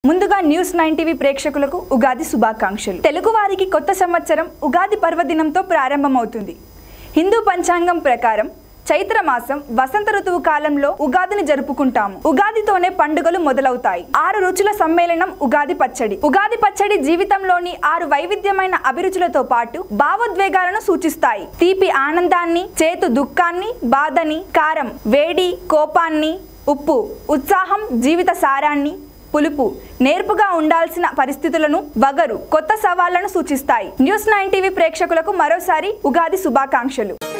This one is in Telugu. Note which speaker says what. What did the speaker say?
Speaker 1: ముందుగా న్యూస్ నైన్ టీవీ ప్రేక్షకులకు ఉగాది శుభాకాంక్షలు తెలుగువారికి కొత్త సంవత్సరం ఉగాది పర్వదినంతో ప్రారంభమవుతుంది హిందూ పంచాంగం ప్రకారం చైత్ర మాసం వసంత ఋతువు కాలంలో ఉగాదిని జరుపుకుంటాము ఉగాదితోనే పండుగలు మొదలవుతాయి ఆరు రుచుల సమ్మేళనం ఉగాది పచ్చడి ఉగాది పచ్చడి జీవితంలోని ఆరు వైవిధ్యమైన అభిరుచులతో పాటు భావోద్వేగాలను సూచిస్తాయి తీపి ఆనందాన్ని చేతు దుఃఖాన్ని బాధని కారం వేడి కోపాన్ని ఉప్పు ఉత్సాహం జీవిత సారాన్ని పులుపు నేర్పుగా ఉండాల్సిన పరిస్థితులను వగరు కొత్త సవాళ్లను సూచిస్తాయి న్యూస్ నైన్ టీవీ ప్రేక్షకులకు మరోసారి ఉగాది శుభాకాంక్షలు